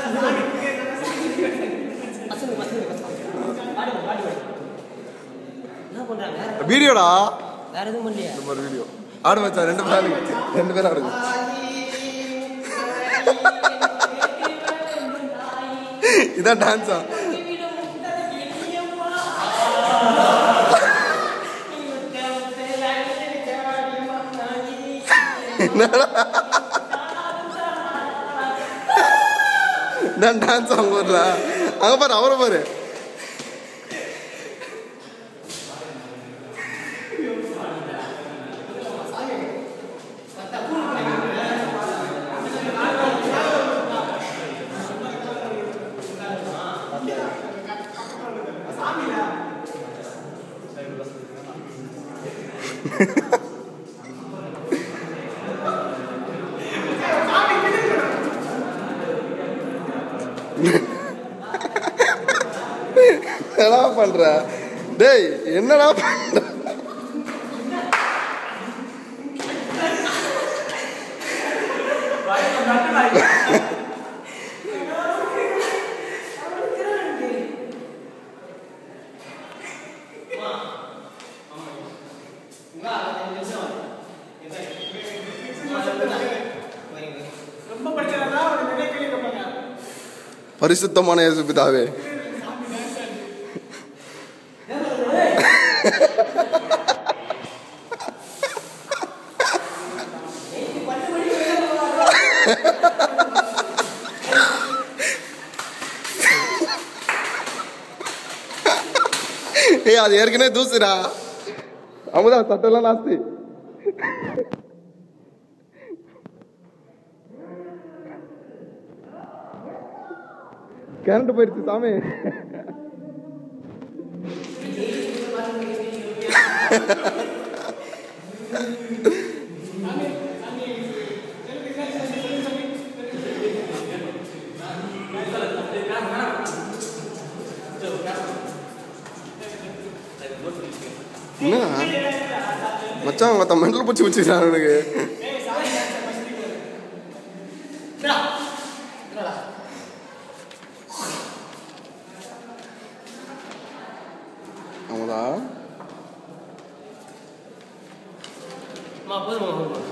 பசங்க பசங்க பசங்க பாடுங்க பாடுங்க என்ன பண்றாங்க வீடியோடா வேற எதுவும் பண்ணலையா இந்த மாதிரி வீடியோ ஆடு மச்சான் ரெண்டு பேரும் ரெண்டு பேரும் ஆடுங்க இதான் டான்ஸா நான் டான்ஸ் அவங்க ஊர்ல அங்க பாரு அவரை பாரு என்னடா பண்ற டேய் என்னடா பண்ற ரொம்ப படிச்சதா ஒரு நிறைய கேள்வி கேட்பாங்க பரிசுத்தமான இயேசு பிதாவே ஏய் அது ஏற்கனவே தூசுடா அமுதா சட்டெல்லாம் நாஸ்தி கரண்ட் போயிடுச்சு சாமி என்ன மச்சான் மத்த மெண்டல் பூச்சி வச்சுக்கிறான் அவனுக்கு அமுதா அம்மா போதுமா போதுமா